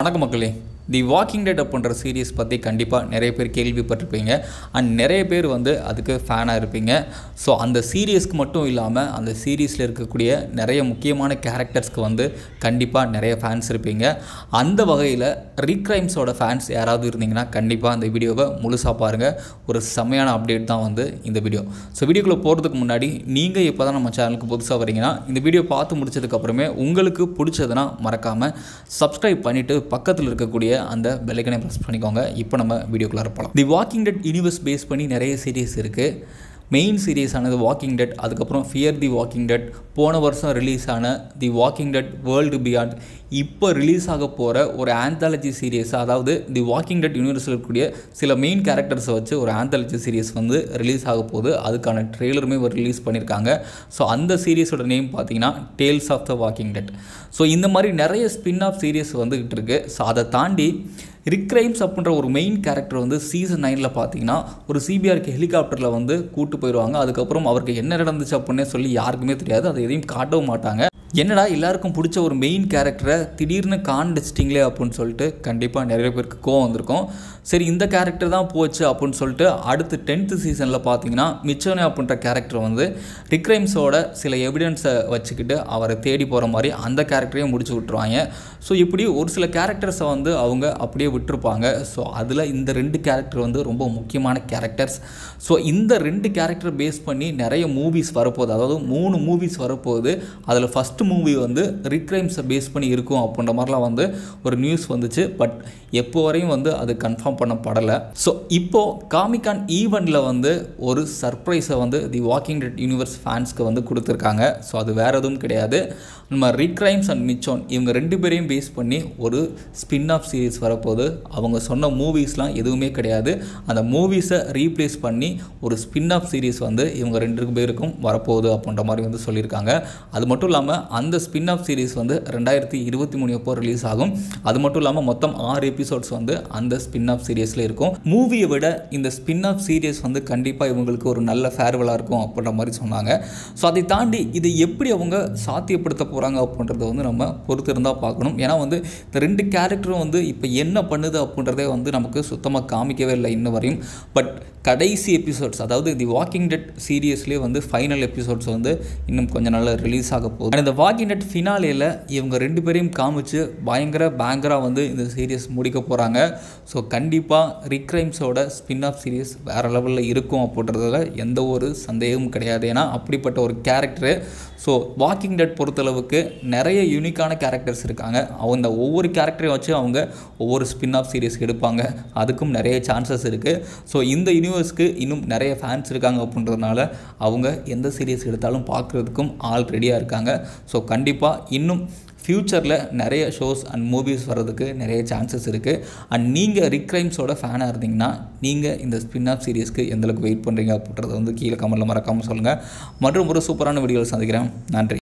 வணக்கம் மக்களே the walking dead அப்படின்ற சீரிஸ் பற்றி கண்டிப்பாக நிறைய பேர் கேள்விப்பட்டிருப்பீங்க அண்ட் நிறைய பேர் வந்து அதுக்கு ஃபேனாக இருப்பீங்க ஸோ அந்த சீரியஸ்க்கு மட்டும் இல்லாமல் அந்த சீரீஸில் இருக்கக்கூடிய நிறைய முக்கியமான கேரக்டர்ஸ்க்கு வந்து கண்டிப்பாக நிறைய ஃபேன்ஸ் இருப்பீங்க அந்த வகையில் ரீக்ரைம்ஸோட ஃபேன்ஸ் யாராவது இருந்தீங்கன்னா கண்டிப்பாக அந்த வீடியோவை முழுசாக பாருங்கள் ஒரு செம்மையான அப்டேட் தான் வந்து இந்த வீடியோ ஸோ வீடியோக்குள்ளே போகிறதுக்கு முன்னாடி நீங்கள் இப்போ தான் நம்ம சேனலுக்கு புதுசாக வரீங்கன்னா இந்த வீடியோ பார்த்து முடிச்சதுக்கப்புறமே உங்களுக்கு பிடிச்சதுன்னா மறக்காமல் சப்ஸ்கிரைப் பண்ணிவிட்டு பக்கத்தில் இருக்கக்கூடிய அந்த பெல்லைக்கனை ப்ரெஸ் பண்ணிக்கோங்க இப்போ நம்ம வீடியோக்குள்ளே போகலாம் the walking dead universe base பண்ணி நிறைய சீரிஸ் இருக்குது மெயின் சீரிஸ் ஆனது வாக்கிங் டெட் அதுக்கப்புறம் ஃபியர் தி வாக்கிங் டெட் போன வருஷம் ரிலீஸ் ஆன the walking dead world beyond இப்போ ரிலீஸ் ஆக போகிற ஒரு ஆந்தாலஜி சீரியஸ் அதாவது தி வாக்கிங் டெட் யூனிவர்ஸில் இருக்கக்கூடிய சில மெயின் கேரக்டர்ஸை வச்சு ஒரு ஆந்தாலஜி சீரியஸ் வந்து ரிலீஸ் ஆக போகுது அதுக்கான ட்ரெய்லருமே ஒரு ரிலீஸ் பண்ணியிருக்காங்க ஸோ அந்த சீரியஸோட நேம் பார்த்தீங்கன்னா tales of the walking dead so இந்த மாதிரி நிறைய ஸ்பின் ஆஃப் சீரியஸ் வந்துக்கிட்டு இருக்கு ஸோ அதை தாண்டி ரிக்ரைம்ஸ் அப்படின்ற ஒரு மெயின் கேரக்டர் வந்து சீசன் நைனில் பார்த்தீங்கன்னா ஒரு சிபிஆருக்கு ஹெலிகாப்டரில் வந்து கூட்டு போயிடுவாங்க அதுக்கப்புறம் அவருக்கு என்ன நடந்துச்சு அப்படின்னே சொல்லி யாருக்குமே தெரியாது அதை எதையும் காட்டவும் மாட்டாங்க என்னடா எல்லாருக்கும் பிடிச்ச ஒரு மெயின் கேரக்டரை திடீர்னு காண்டடிச்சிட்டிங்களே அப்படின்னு சொல்லிட்டு கண்டிப்பாக நிறைய பேருக்கு கோவம் வந்திருக்கும் சரி இந்த கேரக்டர் தான் போச்சு அப்படின்னு சொல்லிட்டு அடுத்து டென்த்து சீசனில் பார்த்தீங்கன்னா மிச்சோனே அப்படின்ற கேரக்டர் வந்து ரிக்ரைம்ஸோட சில எவிடன்ஸை வச்சுக்கிட்டு அவரை தேடி போகிற மாதிரி அந்த கேரக்டரையும் முடிச்சு விட்ருவாங்க ஸோ இப்படி ஒரு சில கேரக்டர்ஸை வந்து அவங்க அப்படியே விட்டுருப்பாங்க ஸோ அதில் இந்த ரெண்டு கேரக்டர் வந்து ரொம்ப முக்கியமான கேரக்டர்ஸ் ஸோ இந்த ரெண்டு கேரக்டர் பேஸ் பண்ணி நிறைய மூவிஸ் வரப்போகுது அதாவது மூணு மூவிஸ் வரப்போகுது அதில் ஃபஸ்ட்டு மூவி வந்து ரிக்ரைம்ஸை பேஸ் பண்ணி இருக்கும் அப்படின்ற மாதிரிலாம் வந்து ஒரு நியூஸ் வந்துச்சு பட் எப்போ வரையும் வந்து அது கன்ஃபார்ம் பண்ணப்படலை ஸோ இப்போது காமிகான் ஈவெண்ட்டில் வந்து ஒரு சர்ப்ரைஸை வந்து தி வாக்கிங் டெட் யூனிவர்ஸ் ஃபேன்ஸ்க்கு வந்து கொடுத்துருக்காங்க ஸோ அது வேறு எதுவும் கிடையாது நம்ம ரிக்ரைம்ஸ் அண்ட் மிச்சோன் இவங்க ரெண்டு பேரையும் பேஸ் பண்ணி ஒரு ஸ்பின் ஆஃப் சீரீஸ் வரப்போகுது அவங்க சொன்ன மூவிஸ்லாம் எதுவுமே கிடையாது அந்த மூவிஸை ரீப்ளேஸ் பண்ணி ஒரு ஸ்பின் ஆஃப் சீரீஸ் வந்து இவங்க ரெண்டு பேருக்கும் வரப்போகுது அப்படின்ற மாதிரி வந்து சொல்லியிருக்காங்க அது மட்டும் இல்லாமல் அந்த ஸ்பின் ஆஃப் சீரீஸ் வந்து ரெண்டாயிரத்தி இருபத்தி மூணு எப்போ ரிலீஸ் ஆகும் அது மட்டும் இல்லாமல் மொத்தம் ஆறு எபிசோட்ஸ் வந்து அந்த ஸ்பின் ஆஃப் சீரியஸில் இருக்கும் மூவியை விட இந்த ஸ்பின் ஆஃப் சீரியஸ் வந்து கண்டிப்பாக இவங்களுக்கு ஒரு நல்ல ஃபேர்வெலாக இருக்கும் அப்படின்ற மாதிரி சொன்னாங்க ஸோ அதை தாண்டி இதை எப்படி அவங்க சாத்தியப்படுத்த போகிறாங்க அப்படின்றத வந்து நம்ம பொறுத்து இருந்தால் பார்க்கணும் ஏன்னா வந்து இந்த ரெண்டு கேரக்டரும் வந்து இப்போ என்ன பண்ணுது அப்படின்றதே வந்து நமக்கு சுத்தமாக காமிக்கவே இல்லை இன்ன வரையும் பட் கடைசி எபிசோட்ஸ் அதாவது தி வாக்கிங் டெட் சீரியஸ்லேயே வந்து ஃபைனல் எபிசோட்ஸ் வந்து இன்னும் கொஞ்சம் நாள் ரிலீஸ் ஆக போகுது இந்த வாக்கிங் டெட் ஃபினாலேயில் இவங்க ரெண்டு பேரையும் காமிச்சு பயங்கர பேங்கராக வந்து இந்த சீரியஸ் முடிக்க போகிறாங்க ஸோ கண்டிப்பாக ரிக்ரைம்ஸோட ஸ்பின் ஆஃப் சீரியஸ் வேறு லெவலில் இருக்கும் அப்படின்றதுல எந்த ஒரு சந்தேகமும் கிடையாது ஏன்னா அப்படிப்பட்ட ஒரு கேரக்டரு ஸோ வாக்கிங் டெட் பொறுத்தளவுக்கு நிறைய யூனிக்கான கேரக்டர்ஸ் இருக்காங்க அவங்க ஒவ்வொரு கேரக்டரையும் வச்சு அவங்க ஒவ்வொரு ஸ்பின் ஆஃப் சீரியஸ் எடுப்பாங்க அதுக்கும் நிறைய சான்சஸ் இருக்குது ஸோ இந்த யூனிவர்ஸ்க்கு இன்னும் நிறைய ஃபேன்ஸ் இருக்காங்க அப்படின்றதுனால அவங்க எந்த சீரியஸ் எடுத்தாலும் பார்க்குறதுக்கும் ஆல் ரெடியாக இருக்காங்க ஸோ கண்டிப்பாக இன்னும் ஃப்யூச்சரில் நிறைய ஷோஸ் அண்ட் மூவிஸ் வர்றதுக்கு நிறைய சான்சஸ் இருக்குது அண்ட் நீங்கள் ரிக்ரைம்ஸோட ஃபேனாக இருந்தீங்கன்னா நீங்கள் இந்த ஸ்பின் ஆஃப் சீரியஸ்க்கு எந்தளவுக்கு வெயிட் பண்ணுறீங்க அப்படின்றத வந்து கீழே கமெண்ட்டில் மறக்காமல் சொல்லுங்கள் மற்றும் ஒரு சூப்பரான வீடியோவில் சந்திக்கிறேன் நன்றி